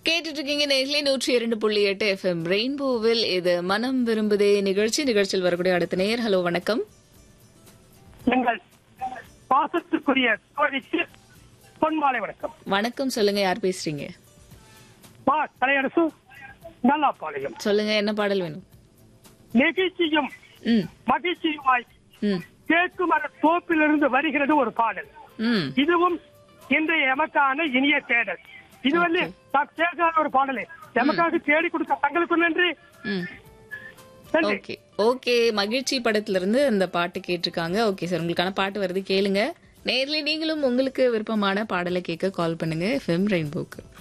கேட்டுட்டு இருக்கீங்க நேரிலே நூற்றி இரண்டு புள்ளி எட்டு எஃப்எம் ரெயின்போவில் இது மனம் விரும்புதே நிகழ்ச்சி நிகழ்ச்சியில் வரக்கூடிய அடுத்த நேர் ஹலோ வணக்கம் எங்கள் பாசத்துக்குரிய தோழிக்கு பொன்மாலை வணக்கம் வணக்கம் சொல்லுங்க யார் பேசுறீங்க மா கலையரசு நல்லாப்பாளையம் சொல்லுங்க என்ன பாடல் வேணும் நெகிழ்ச்சியும் ம் மகிழ்ச்சியுமாய் ம் தேக்கு மர தோப்பிலிருந்து வருகிறது ஒரு பாடல் ம் இதுவும் இன்றைய எமக்கான இனிய தேடல் இது வந்து நான் கேட்காத ஒரு பாடலே எமக்காக தேடி கொடுத்த தங்களுக்கு நன்றி ம் நன்றி ஓகே ஓகே மகிழ்ச்சி படத்துல இருந்து அந்த பாட்டு கேட்டிருக்காங்க ஓகே சார் உங்களுக்கான பாட்டு வருது கேளுங்க நேர்ல நீங்களும் உங்களுக்கு விருப்பமான பாடலை கேட்க கால் பண்ணுங்க எஃப்எம் ரெயின்போக்கு